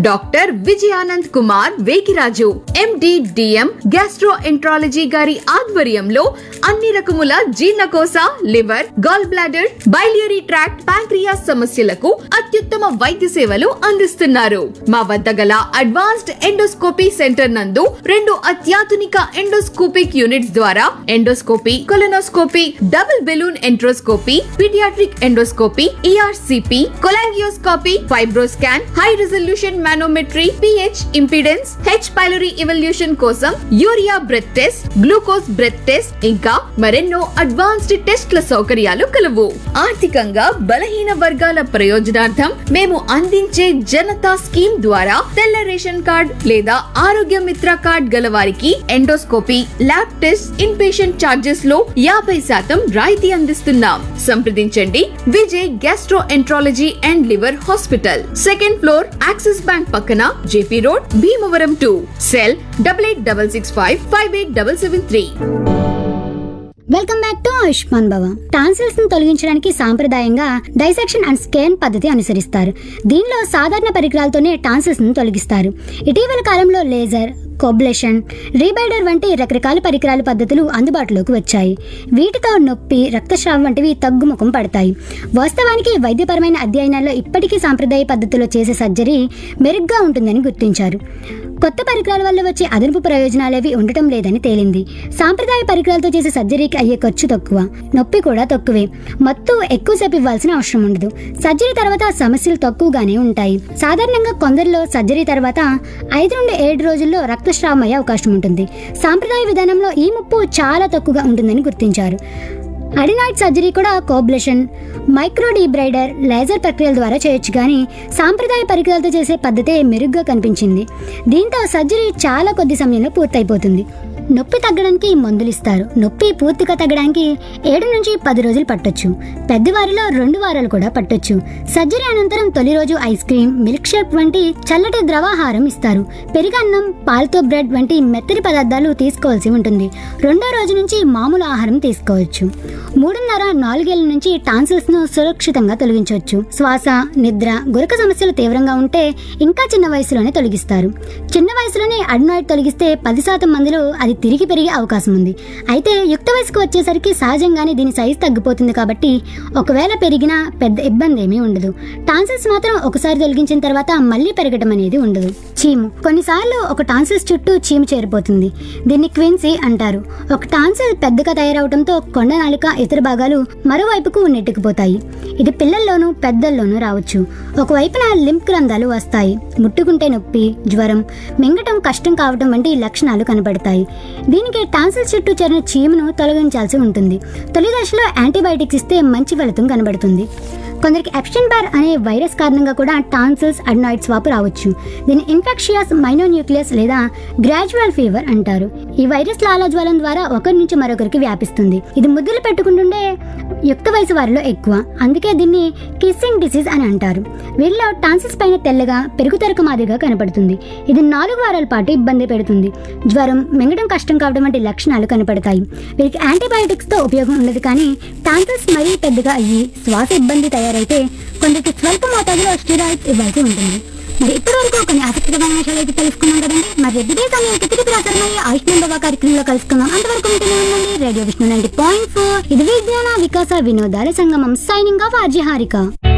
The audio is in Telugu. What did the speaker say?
doctor Vijayanand Kumar Vekiraju MD DM gastroenterology గారి ఆధ్వర్యంలో అన్ని రకముల జీర్ణకోశ liver gallbladder biliary tract pancreas సమస్యలకు అత్యుత్తమ వైద్య సేవలు అందిస్తున్నారు మా వద్ద గల అడ్వాన్స్డ్ ఎండోస్కోపీ సెంటర్ నందు రెండు అత్యాధునిక ఎండోస్కోపిక్ యూనిట్స్ ద్వారా endoscopy colonoscopy double balloon enteroscopy paediatric endoscopy ERCP cholangioscopy fibroscan high resolution manometry pH impedance H pylori evaluation కోసం urea breath test glucose breath test ఇంకా మరెన్నో అడ్వాన్స్డ్ టెస్ట్ల సౌకర్యాలు కలవు ఆర్థికంగా బలహీన వర్గాల ప్రయోజనార్థం మేము అందించే జనతా స్కీమ్ ద్వారా తెల్ల రేషన్ కార్డ్ లేదా ఆరోగ్య మిత్ర కార్డ్ గల వారికి endoscopy lab test inpatient charges లో యాభై శాతం రాయితీ అందిస్తున్నాం సంప్రదించండి Vijay gastroenterology and liver hospital second floor Axis Bank పక్కన JP road Bhimavaram to cell double eight double six five five eight double seven three welcome back to Ayushman Bhava tonsils ను తొలగించడానికి సాంప్రదాయంగా డైసెక్షన్ అండ్ స్కేన్ పద్ధతి అనుసరిస్తారు దీనిలో సాధారణ పరికరాలతోనే టాన్సిల్స్ ను తొలగిస్తారు ఇటీవల కాలంలో లేజర్ కొబ్లేషన్ రీబైడర్ వంటి రకరకాల పరికరాల పద్ధతులు అందుబాటులోకి వచ్చాయి వీటితో నొప్పి రక్తస్రావం వంటివి తగ్గుముఖం పడతాయి వాస్తవానికి వైద్యపరమైన అధ్యయనాల్లో ఇప్పటికీ సాంప్రదాయ పద్ధతిలో చేసే సర్జరీ మెరుగ్గా ఉంటుందని గుర్తించారు కొత్త పరికరాల వల్ల వచ్చే అదనపు ప్రయోజనాలేవి ఉండటం లేదని తేలింది సాంప్రదాయ పరికరాలతో చేసే సర్జరీకి అయ్యే ఖర్చు తక్కువ నొప్పి కూడా తక్కువే మత్తు ఎక్కువసేపు ఇవ్వాల్సిన అవసరం ఉండదు సర్జరీ తర్వాత సమస్యలు తక్కువగానే ఉంటాయి సాధారణంగా కొందరిలో సర్జరీ తర్వాత ఐదు నుండి ఏడు రోజుల్లో రక్తస్రావం అయ్యే అవకాశం ఉంటుంది సాంప్రదాయ విధానంలో ఈ ముప్పు చాలా తక్కువగా ఉంటుందని గుర్తించారు అడినాయిడ్ సర్జరీ కూడా కోబ్లేషన్ మైక్రో డీబ్రైడర్ లేజర్ ప్రక్రియల ద్వారా చేయొచ్చు కానీ సాంప్రదాయ పరికరాలతో చేసే పద్ధతే మెరుగ్గా కనిపించింది దీంతో సర్జరీ చాలా కొద్ది సమయంలో పూర్తయిపోతుంది నొప్పి తగ్గడానికి మందులు ఇస్తారు నొప్పి పూర్తిగా తగ్గడానికి ఏడు నుంచి పది రోజులు పట్టొచ్చు పెద్దవారిలో రెండు వారాలు కూడా పట్టొచ్చు సర్జరీ అనంతరం తొలి రోజు ఐస్ క్రీమ్ మిల్క్ షేక్ వంటి చల్లటి ద్రవాహారం ఇస్తారు పెరుగన్నం పాలతో బ్రెడ్ వంటి మెత్తని పదార్థాలు తీసుకోవాల్సి ఉంటుంది రెండో రోజు నుంచి మామూలు ఆహారం తీసుకోవచ్చు మూడున్నర నాలుగేళ్ల నుంచి టాన్సిల్స్ ను సురక్షితంగా తొలగించవచ్చు శ్వాస నిద్ర గురక సమస్యలు తీవ్రంగా ఉంటే ఇంకా చిన్న వయసులోనే తొలగిస్తారు చిన్న వయసులోనే అడినాయిడ్ తొలగిస్తే పది శాతం మందిలో అది తిరిగి పెరిగే అవకాశం ఉంది అయితే యుక్త వయసుకు వచ్చేసరికి సహజంగానే దీని సైజు తగ్గిపోతుంది కాబట్టి ఒకవేళ పెరిగినా పెద్ద ఇబ్బంది ఏమీ ఉండదు టాన్సిల్స్ మాత్రం ఒకసారి తొలగించిన తర్వాత మళ్ళీ పెరగడం అనేది ఉండదు చీము కొన్నిసార్లు ఒక టాన్సిల్స్ చుట్టూ చీము చేరిపోతుంది దీన్ని క్విన్సీ అంటారు ఒక టాన్సిల్ పెద్దగా తయారవడంతో కొండ నాలుక ఇతర భాగాలు మరోవైపుకు నెట్టుకుపోతాయి ఇది పిల్లల్లోనూ పెద్దల్లోనూ రావచ్చు ఒకవైపున లింప్ గ్రంథాలు వస్తాయి ముట్టుకుంటే నొప్పి జ్వరం మింగటం కష్టం కావటం వంటి లక్షణాలు కనబడతాయి దీనికి టాన్సిల్ చుట్టూ చేరిన చీమును తొలగించాల్సి ఉంటుంది తొలి దశలో యాంటీబయాటిక్స్ ఇస్తే మంచి ఫలితం కనబడుతుంది కొందరికి ఎప్షన్ బార్ అనే వైరస్ కారణంగా కూడా టాన్సిల్స్ అడ్నాయిడ్స్ వాపు రావచ్చు దీన్ని ఇన్ఫెక్షియస్ మైనోన్యూక్లియస్ లేదా గ్రాడ్యువల్ ఫీవర్ అంటారు ఈ వైరస్ లాలాజ్వలం ద్వారా ఒకరి నుంచి మరొకరికి వ్యాపిస్తుంది ఇది ముద్దులు పెట్టుకుంటుండే యుక్త వయసు వారిలో ఎక్కువ అందుకే దీన్ని కిస్సింగ్ డిసీజ్ అని అంటారు వీరిలో టాన్సిల్స్ పైన తెల్లగా పెరుగుతెరక మాదిరిగా కనపడుతుంది ఇది నాలుగు వారాల పాటు ఇబ్బంది పెడుతుంది జ్వరం మింగడం కష్టం కావడం వంటి లక్షణాలు కనపడతాయి వీరికి యాంటీబయాటిక్స్ తో ఉపయోగం ఉండదు కానీ టాన్సిల్స్ మరీ పెద్దగా అయ్యి శ్వాస ఇబ్బంది తయారైతే కొందరికి స్వల్ప మోతాదులో స్టిరాయిడ్స్ ఇవ్వాల్సి ఉంటుంది మరి ఇప్పటి వరకు కొన్ని ఆసక్తికరమైన విషయాలు అయితే తెలుసుకున్నాం కదండి మరి ఇదే సమయం తిరిగి ప్రసారమయ్యే ఆయుష్మాన్ బాబా కార్యక్రమంలో కలుసుకుందాం అంతవరకు ఉంటూనే ఉండండి radio Vishnu ninety point four ఇది విజ్ఞాన వికాస వినోదాల సంగమం సైనింగ్ ఆఫ్ ఆర్జీ హారిక